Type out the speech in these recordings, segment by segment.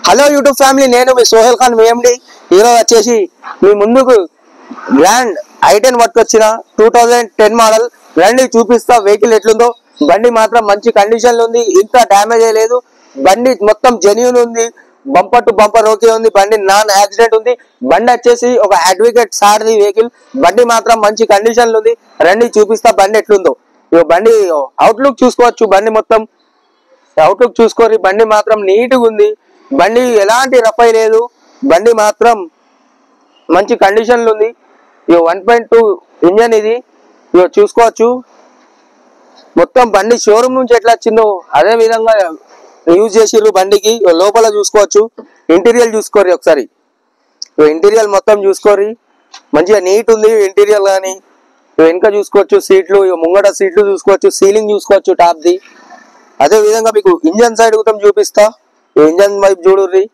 Hello YouTube family నేను మీ Sohel Khan VMD ఈరోజు వచ్చేసి మీ ముందుకు గ్రాండ్ ఐటెన్ పట్టుకొచ్చిన టూ థౌజండ్ టెన్ మోడల్ రండి చూపిస్తా వెహికల్ ఎట్లుందో బండి మాత్రం మంచి కండిషన్ లో ఉంది ఇంత డ్యామేజ్ అయ్యలేదు బండి మొత్తం జెన్యున్ ఉంది బంపర్ టు బంపర్ ఓకే ఉంది బండి నాన్ యాక్సిడెంట్ ఉంది బండి వచ్చేసి ఒక అడ్వకేట్ సార్ది వెహికల్ బండి మాత్రం మంచి కండిషన్ లో ఉంది రండి చూపిస్తా బండి ఎట్లుందో ఇగో బండి అవుట్లుక్ చూసుకోవచ్చు బండి మొత్తం అవుట్లుక్ చూసుకోరి బండి మాత్రం నీట్ గా ఉంది బండి ఎలాంటి రఫై లేదు బండి మాత్రం మంచి కండిషన్ లో ఉంది ఇక వన్ పాయింట్ టూ ఇంజన్ ఇది ఇక చూసుకోవచ్చు మొత్తం బండి షోరూమ్ నుంచి ఎట్లా వచ్చిందో అదే విధంగా యూజ్ చేసిర్రు బండికి ఇగో లోపల చూసుకోవచ్చు ఇంటీరియర్ చూసుకోరి ఒకసారి ఇంటీరియర్ మొత్తం చూసుకోరి మంచిగా నీట్ ఉంది ఇంటీరియర్ కానీ వెనుక చూసుకోవచ్చు సీట్లు ఇక ముంగట సీట్లు చూసుకోవచ్చు సీలింగ్ చూసుకోవచ్చు టాప్ ది అదే విధంగా మీకు ఇంజన్ సైడ్ కూడా చూపిస్తా ఈ ఇంజన్ వైపు చూడుర్రి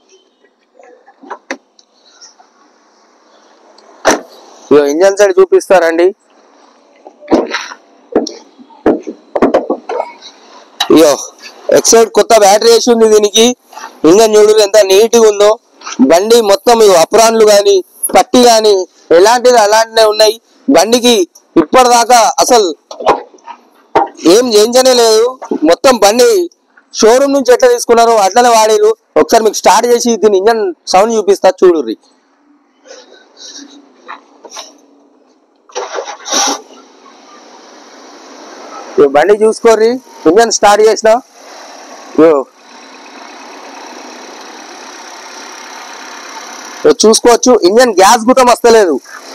ఇక ఇంజన్ సైడ్ చూపిస్తారండి ఇయో ఎక్సైడ్ కొత్త బ్యాటరీ వేసి ఉంది దీనికి ఇంజన్ చూడు ఎంత నీట్ గా ఉందో బండి మొత్తం ఇగో అప్రాన్లు గాని పట్టి గాని ఎలాంటిది అలాంటినే ఉన్నాయి బండికి ఇప్పటిదాకా అసలు ఏం చేయించనే లేదు మొత్తం బండి షోరూమ్ నుంచి ఎట్లా తీసుకున్నారో అట్లనే వాడారు ఒకసారి మీకు స్టార్ట్ చేసి దీని ఇంజన్ సౌండ్ చూపిస్తా చూడుర్రి ఇగో బండి చూసుకోర్రి ఇంజన్ స్టార్ట్ చేసిన ఇగో. ఇగో చూసుకోవచ్చు ఇంజన్ గ్యాస్ గుటం వస్తలేదు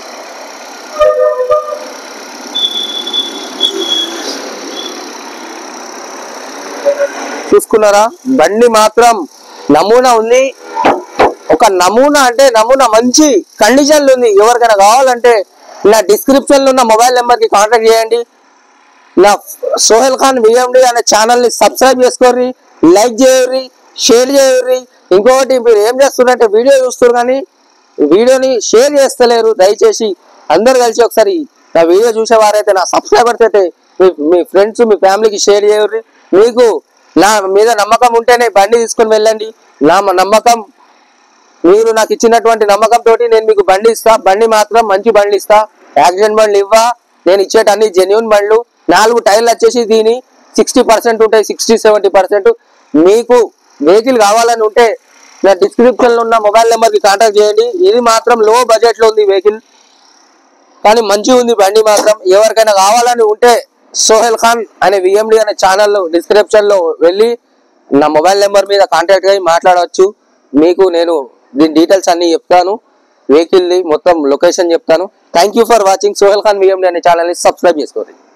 చూసుకున్నారా బండి మాత్రం నమూనా ఉంది ఒక నమూనా అంటే నమూనా మంచి కండిషన్ లో ఉంది ఎవరికైనా కావాలంటే నా డిస్క్రిప్షన్ లో ఉన్న మొబైల్ నెంబర్ కి కాంటాక్ట్ చేయండి నా సోహెల్ ఖాన్ విఎండి అనే ఛానల్ ని సబ్స్క్రైబ్ చేసుకోర్రి లైక్ చేయర్రి షేర్ చేయర్రి ఇంకొకటి మీరు ఏం చేస్తున్నారంటే వీడియో చూస్తారు కానీ వీడియోని షేర్ చేస్తలేరు దయచేసి అందరు కలిసి ఒకసారి నా వీడియో చూసేవారైతే నా సబ్స్క్రైబర్స్ అయితే మీ మీ ఫ్రెండ్స్ మీ ఫ్యామిలీకి షేర్ చేయర్రి మీకు నా మీద నమ్మకం ఉంటేనే బండి తీసుకొని వెళ్ళండి నా నమ్మకం మీరు నాకు ఇచ్చినటువంటి నమ్మకం తోటి నేను మీకు బండి ఇస్తా బండి మాత్రం మంచి బండి ఇస్తా యాక్సిడెంట్ బండ్లు ఇవ్వా నేను ఇచ్చేట అన్ని జెన్యున్ బండ్లు నాలుగు టైర్లు వచ్చేసి దీని సిక్స్టీ పర్సెంట్ ఉంటాయి సిక్స్టీ సెవెంటీ పర్సెంట్ మీకు వెహికల్ కావాలని ఉంటే నా డిస్క్రిప్షన్ లో ఉన్న మొబైల్ నెంబర్ కి కాంటాక్ట్ చేయండి ఇది మాత్రం లో బడ్జెట్ లో ఉంది వెహికల్ కానీ మంచిగా ఉంది బండి మాత్రం ఎవరికైనా కావాలని ఉంటే సోహెల్ ఖాన్ అనే విఎండి అనే ఛానల్ డిస్క్రిప్షన్ లో వెళ్ళి నా మొబైల్ నెంబర్ మీద కాంటాక్ట్ అయ్యి మాట్లాడవచ్చు మీకు నేను దీని డీటెయిల్స్ అన్ని చెప్తాను వెహికల్ ది మొత్తం లొకేషన్ చెప్తాను thank you for watching Sohel Khan VMD అనే ఛానల్ ని సబ్స్క్రైబ్ చేసుకోండి